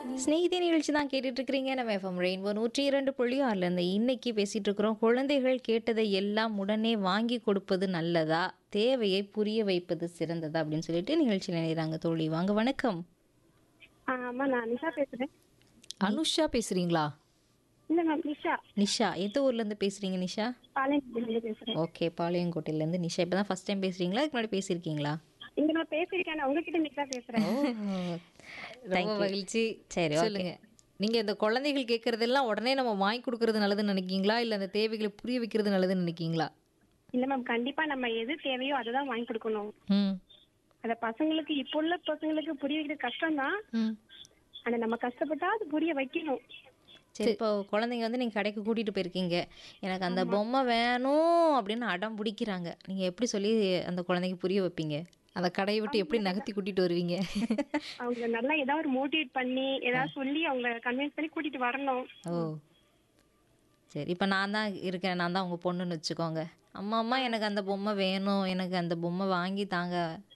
ஸ்நேகிதி நிகழ்ச்சி தான் கேட்டுட்டு இருக்கிறீங்க நம்ம எஃப்எம் ரெயின்போ நூற்றி இரண்டு புள்ளி ஆறுல இருந்து இன்னைக்கு பேசிட்டு இருக்கிறோம் குழந்தைகள் கேட்டதை எல்லாம் உடனே வாங்கி கொடுப்பது நல்லதா தேவையை புரிய வைப்பது சிறந்ததா அப்படின்னு சொல்லிட்டு நிகழ்ச்சியில் இணைகிறாங்க தோழி வாங்க வணக்கம் ஆ, ஆமா நான் நிஷா பேசுறேன் அனுஷா பேசுறீங்களா இல்ல மேம் நிஷா நிஷா எந்த ஊர்ல இருந்து பேசுறீங்க நிஷா பாளையங்குடியில பேசுறேன் ஓகே பாளையங்கோட்டையில இருந்து நிஷா இப்பதான் ஃபர்ஸ்ட் டைம் பேசுறீங்களா இதுக்கு முன்னாடி பேசியிருக்கீங்களா இங்க நான் பேசிருக்கேன் நான் உங்ககிட்ட இன்னைக்கு தான் பேசுறேன் ரொம்ப மகிழ்ச்சி சரி ஓகே சொல்லுங்க நீங்க இந்த குழந்தைகள் கேட்கறதெல்லாம் உடனே நம்ம வாங்கி கொடுக்கறது நல்லதுன்னு நினைக்கீங்களா இல்ல அந்த தேவைகளை புரிய வைக்கிறது நல்லதுன்னு நினைக்கீங்களா இல்ல மேம் கண்டிப்பா நம்ம எது தேவையோ அதை தான் வாங்கி கொடுக்கணும் ம் அத பசங்களுக்கு இப்போ உள்ள பசங்களுக்கு புரிய வைக்கிறது கஷ்டம் தான் ம் ஆனா நம்ம கஷ்டப்பட்டா அது புரிய வைக்கணும் சரி இப்போ குழந்தைங்க வந்து நீங்கள் கடைக்கு கூட்டிகிட்டு போயிருக்கீங்க எனக்கு அந்த பொம்மை வேணும் அப்படின்னு அடம் பிடிக்கிறாங்க நீங்கள் எப்படி சொல்லி அந்த குழந்தைக்கு புரிய வைப்பீங்க அந்த கடையை விட்டு எப்படி நகர்த்தி கூட்டிட்டு வருவீங்க அவங்க நல்லா ஏதாவது ஒரு மோட்டிவேட் பண்ணி ஏதாவது சொல்லி அவங்கள கன்வின்ஸ் பண்ணி கூட்டிட்டு வரணும் ஓ சரி இப்போ நான் தான் இருக்கேன் நான் தான் உங்கள் பொண்ணுன்னு வச்சுக்கோங்க அம்மா அம்மா எனக்கு அந்த பொம்மை வேணும் எனக்கு அந்த பொம்மை வாங்கி தாங்க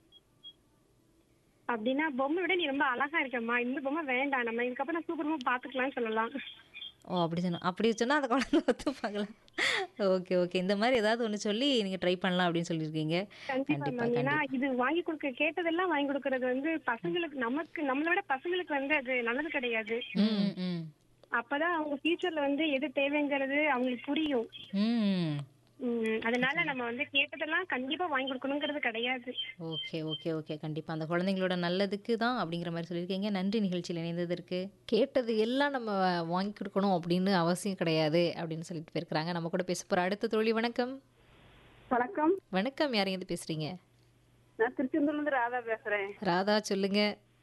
அப்படின்னா பொம்மை விட நீ ரொம்ப அழகா இருக்கம்மா இந்த பொம்மை வேண்டாம் நம்ம இதுக்கப்புறம் நான் சூப்பரமா பாத்துக்கலாம்னு சொல்லலாம் ஓ அப்படி சொன்னோம் அப்படி சொன்னால் அந்த குழந்தை ஒத்துப்பாங்களா ஓகே ஓகே இந்த மாதிரி ஏதாவது ஒன்று சொல்லி நீங்கள் ட்ரை பண்ணலாம் அப்படின்னு சொல்லியிருக்கீங்க கண்டிப்பா கண்டிப்பாக மேம் ஏன்னா இது வாங்கி கொடுக்க கேட்டதெல்லாம் வாங்கி கொடுக்கறது வந்து பசங்களுக்கு நமக்கு நம்மளை விட பசங்களுக்கு வந்து அது நல்லது கிடையாது ம் ம் அப்பதான் அவங்க ஃபியூச்சர்ல வந்து எது தேவைங்கிறது அவங்களுக்கு புரியும் ம் உம் அதனால நம்ம வந்து கேட்டதெல்லாம் கண்டிப்பா வாங்கி கொடுக்கணுங்கிறது கிடையாது ஓகே ஓகே ஓகே கண்டிப்பாக அந்த குழந்தைங்களோட நல்லதுக்கு தான் அப்படிங்கிற மாதிரி சொல்லியிருக்கீங்க நன்றி நிகழ்ச்சியில் இணைந்ததற்கு கேட்டது எல்லாம் நம்ம வாங்கி கொடுக்கணும் அப்படின்னு அவசியம் கிடையாது அப்படின்னு சொல்லிட்டு போயிருக்கிறாங்க நம்ம கூட பேச போற அடுத்த தோழி வணக்கம் வணக்கம் வணக்கம் யாரையும் இருந்து பேசுறீங்க நான் திருச்செந்தூர்ல இருந்து ராதா பேசுறேன் ராதா சொல்லுங்க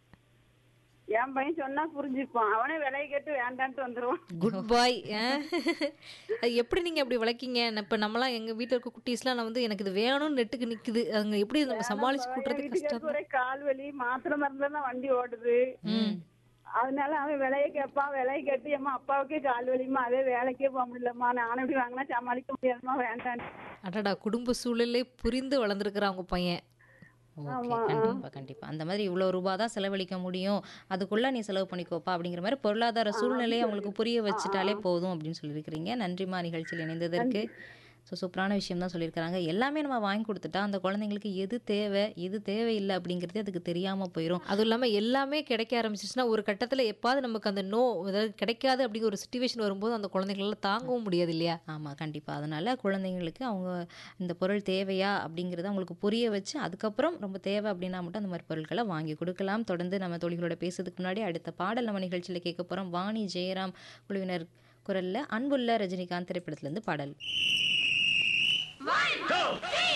என் பையன் சொன்னா புரிஞ்சுப்பான் அவனே விலையை கேட்டு வேண்டான்ட்டு வந்துருவான் குட் பாய் அது எப்படி நீங்க அப்படி விளக்கீங்க இப்ப நம்மலாம் எங்க வீட்டுல இருக்க குட்டீஸ்லாம் நான் வந்து எனக்கு இது வேணும்னு நெட்டுக்கு நிக்குது அங்க எப்படி நம்ம சமாளிச்சு கூட்டுறது கஷ்டம் வீட்டுக்கு ஒரே கால் வலி மாத்திரை மருந்து தான் வண்டி ஓடுது அதனால அவன் விலையை கேட்பான் விலையை கேட்டு ஏமா அப்பாவுக்கே கால் வலிமா அதே வேலைக்கே போக முடியலம்மா நானும் இப்படி வாங்கினா சமாளிக்க முடியாதுமா வேண்டான்னு அடடா குடும்ப சூழலே புரிந்து வளர்ந்துருக்கிறான் உங்க பையன் ஓகே கண்டிப்பாக கண்டிப்பாக அந்த மாதிரி இவ்வளோ ரூபா தான் செலவழிக்க முடியும் அதுக்குள்ளே நீ செலவு பண்ணிக்கோப்பா அப்படிங்கிற மாதிரி பொருளாதார சூழ்நிலையை அவங்களுக்கு புரிய வச்சுட்டாலே போதும் அப்படின்னு சொல்லியிருக்கிறீங்க நன்றிமா நிகழ்ச்சியில் இணைந்ததற்கு ஸோ சூப்பரான விஷயம் தான் சொல்லியிருக்கிறாங்க எல்லாமே நம்ம வாங்கி கொடுத்துட்டா அந்த குழந்தைங்களுக்கு எது தேவை எது தேவையில்லை அப்படிங்கிறது அதுக்கு தெரியாமல் போயிடும் அதுவும் இல்லாம எல்லாமே கிடைக்க ஆரம்பிச்சிச்சுன்னா ஒரு கட்டத்துல எப்பாவது நமக்கு அந்த நோ அதாவது கிடைக்காது அப்படிங்கிற ஒரு சுச்சுவேஷன் வரும்போது அந்த குழந்தைகளால தாங்கவும் முடியாது இல்லையா ஆமாம் கண்டிப்பாக அதனால் குழந்தைங்களுக்கு அவங்க இந்த பொருள் தேவையா அப்படிங்கிறத அவங்களுக்கு புரிய வச்சு அதுக்கப்புறம் ரொம்ப தேவை அப்படின்னா மட்டும் அந்த மாதிரி பொருட்களை வாங்கி கொடுக்கலாம் தொடர்ந்து நம்ம தோழிகளோட பேசுறதுக்கு முன்னாடி அடுத்த பாடல் நம்ம நிகழ்ச்சியில் கேட்க போகிறோம் வாணி ஜெயராம் குழுவினர் குரலில் அன்புள்ள ரஜினிகாந்த் திரைப்படத்துலேருந்து பாடல்